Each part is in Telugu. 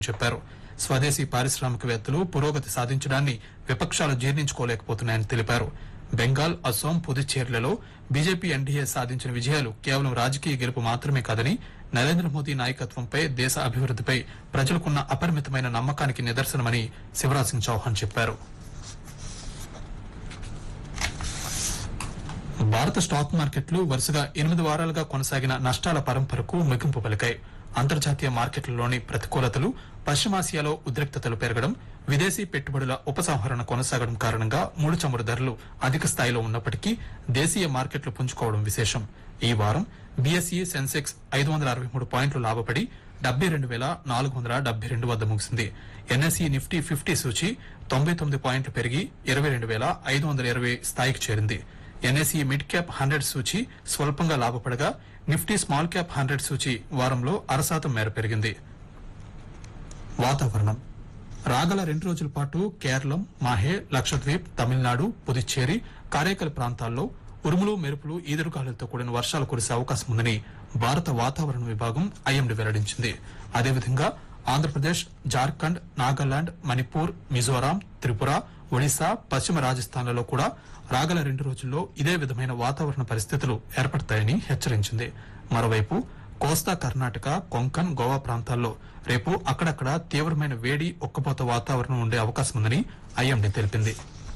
చెప్పారు స్వదేశీ పారిశ్రామికవేత్తలు పురోగతి సాధించడాన్ని విపక్షాలు జీర్ణించుకోలేకపోతున్నాయని తెలిపారు బెంగాల్ అస్సోం పుదుచ్చేరిలలో బీజేపీ ఎన్డీఏ సాధించిన విజయాలు కేవలం రాజకీయ గెలుపు మాత్రమే కాదని నరేంద్ర మోదీ నాయకత్వంపై దేశ అభివృద్దిపై ప్రజలకున్న అపరిమితమైన నమ్మకానికి నిదర్శనమని శివరాజ్ సింగ్ చౌహాన్ చెప్పారు భారత స్టాక్ మార్కెట్లు వరుసగా ఎనిమిది వారాలుగా కొనసాగిన నష్టాల పరంపరకు ముగింపు పలికాయి అంతర్జాతీయ మార్కెట్లలోని ప్రతికూలతలు పశ్చిమాసియాలో ఉద్రిక్తతలు పెరగడం విదేశీ పెట్టుబడుల ఉపసంహరణ కొనసాగడం కారణంగా ముడి చమురు ధరలు అధిక స్థాయిలో ఉన్నప్పటికీ దేశీయ మార్కెట్లు పుంజుకోవడం విశేషం ఈ వారం బీఎస్ఈ సెన్సెక్స్ ఐదు వందల అరవై మూడు పాయింట్లు లాభపడి డెబ్బై రెండు వేల నాలుగు వందల డెబ్బై రెండు వద్ద ముగిసింది ఎన్ఎస్ఈ నిఫ్టీ ఫిఫ్టీ సూచి తొంభై తొమ్మిది పాయింట్లు పెరిగి ఇరవై రెండు వేల ఐదు వందల ఇరవై స్థాయికి చేరింది ఎన్ఎస్ఈ మిడ్ క్యాప్ హండ్రెడ్ సూచి స్వల్పంగా లాభపడగా నిఫ్టీ స్మాల్ క్యాప్ హండ్రెడ్ సూచి వారంలో అరశాతం మేర పెరిగింది వాతావరణం రాగల రెండు రోజుల పాటు కేరళం మాహే లక్షద్వీప్ తమిళనాడు పుదుచ్చేరి కారైకల్ ప్రాంతాల్లో ఉరుములు మెరుపులు ఈదురుగాలులతో కూడిన వర్షాలు కురిసే అవకాశం ఉందని భారత వాతావరణ విభాగం ఐఎండీ వెల్లడించింది అదేవిధంగా ఆంధ్రప్రదేశ్ జార్ఖండ్ నాగాలాండ్ మణిపూర్ మిజోరాం త్రిపుర ఒడిశా పశ్చిమ రాజస్థాన్లలో కూడా రాగల రెండు రోజుల్లో ఇదే విధమైన వాతావరణ పరిస్థితులు ఏర్పడతాయని హెచ్చరించింది మరోవైపు కోస్తా కర్ణాటక కొంకన్ గోవా ప్రాంతాల్లో రేపు అక్కడక్కడ తీవ్రమైన వేడి ఒక్కపోత వాతావరణం ఉండే అవకాశం ఉందని ఐఎండీ తెలిపింది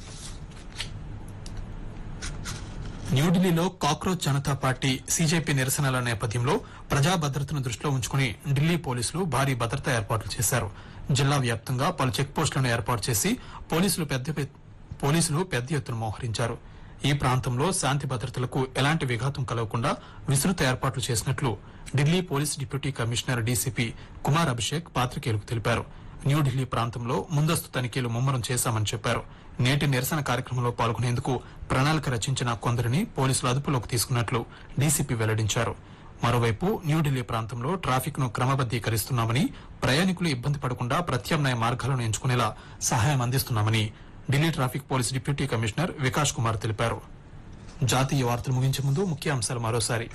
న్యూఢిల్లీలో కాక్రోచ్ జనతా పార్టీ సీజేపీ నిరసనల నేపథ్యంలో ప్రజా భద్రతను దృష్టిలో ఉంచుకుని ఢిల్లీ పోలీసులు భారీ భద్రతా ఏర్పాట్లు చేశారు జిల్లా వ్యాప్తంగా పలు చెక్ పోస్టులను ఏర్పాటు చేసి పోలీసులు పెద్ద ఎత్- పోలీసులు పెద్ద ఎత్తున మోహరించారు ఈ ప్రాంతంలో శాంతి భద్రతలకు ఎలాంటి విఘాతం కలగకుండా విస్తృత ఏర్పాట్లు చేసినట్లు Delhi police deputy commissioner DCP Kumar Abhishek పాత్రికేయులకు తెలిపారు న్యూఢిల్లీ ప్రాంతంలో ముందస్తు తనిఖీలు ముమ్మరం చేశామని చెప్పారు నేటి నిరసన కార్యక్రమంలో పాల్గొనేందుకు ప్రణాళిక రచించిన కొందరిని పోలీసులు అదుపులోకి తీసుకున్నట్లు డీసీపీ వెల్లడించారు మరోవైపు న్యూఢిల్లీ ప్రాంతంలో ట్రాఫిక్ ను క్రమబద్దీకరిస్తున్నామని ప్రయాణికులు ఇబ్బంది పడకుండా ప్రత్యామ్నాయ మార్గాలను ఎంచుకునేలా సహాయం అందిస్తున్నామని Delhi traffic police deputy commissioner Vikas Kumar తెలిపారు జాతీయ వార్తలు ముగించే ముందు ముఖ్యాంశాలు మరోసారి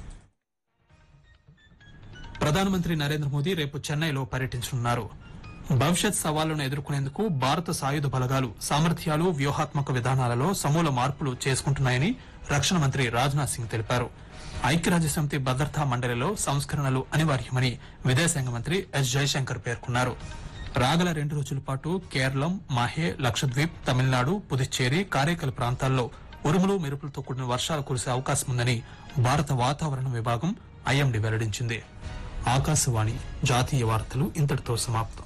ప్రధానమంత్రి నరేంద్ర మోదీ రేపు చెన్నైలో పర్యటించనున్నారు భవిష్యత్ సవాళ్లను ఎదుర్కొనేందుకు భారత సాయుధ బలగాలు సామర్థ్యాలు వ్యూహాత్మక విధానాలలో సమూల మార్పులు చేసుకుంటున్నాయని రక్షణ మంత్రి రాజ్నాథ్ సింగ్ తెలిపారు ఐక్యరాజ్యసమితి భద్రతా మండలిలో సంస్కరణలు అనివార్యమని విదేశాంగ మంత్రి ఎస్ జయశంకర్ పేర్కొన్నారు రాగల రెండు రోజుల పాటు కేరళం మాహే లక్షద్వీప్ తమిళనాడు పుదుచ్చేరి కారైకల్ ప్రాంతాల్లో ఉరుములు మెరుపులతో కూడిన వర్షాలు కురిసే అవకాశం ఉందని భారత వాతావరణ విభాగం ఐఎండీ వెల్లడించింది ఆకాశవాణి జాతీయ వార్తలు ఇంతటితో సమాప్తం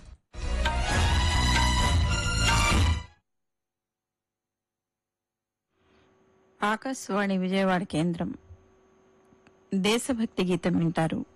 ఆకాశవాణి విజయవాడ కేంద్రం దేశభక్తి గీతం వింటారు